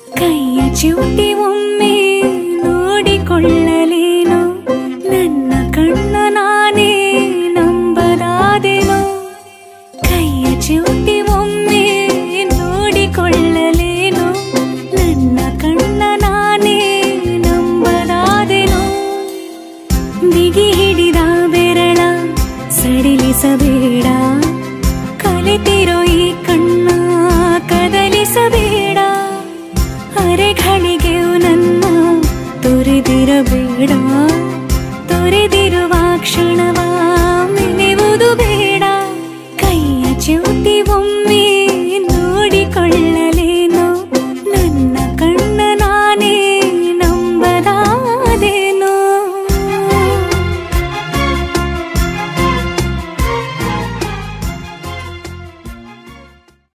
ಕೈಯ ಚಿವುಟಿ ಒಮ್ಮೆ ನೋಡಿಕೊಳ್ಳಲೇನು ನನ್ನ ಕಣ್ಣ ನಾನೇ ನಂಬಲಾದೆನು ಕೈಯ ಚಿವುಟಿ ಒಮ್ಮೆ ನೋಡಿಕೊಳ್ಳಲೇನು ನನ್ನ ಕಣ್ಣ ನಾನೇ ನಂಬಲಾದೆನು ಬಿಗಿ ಹಿಡಿದ ಬೆರಳ ಸಡಿಲಿಸಬೇಡ ಕಲಿತಿರೋ ಈ ಕಣ್ಣ ಕದಲಿಸಬೇಡ ಅರೆಗಳಿಗೆಯೂ ನನ್ನ ತೊರೆದಿರಬೇಡ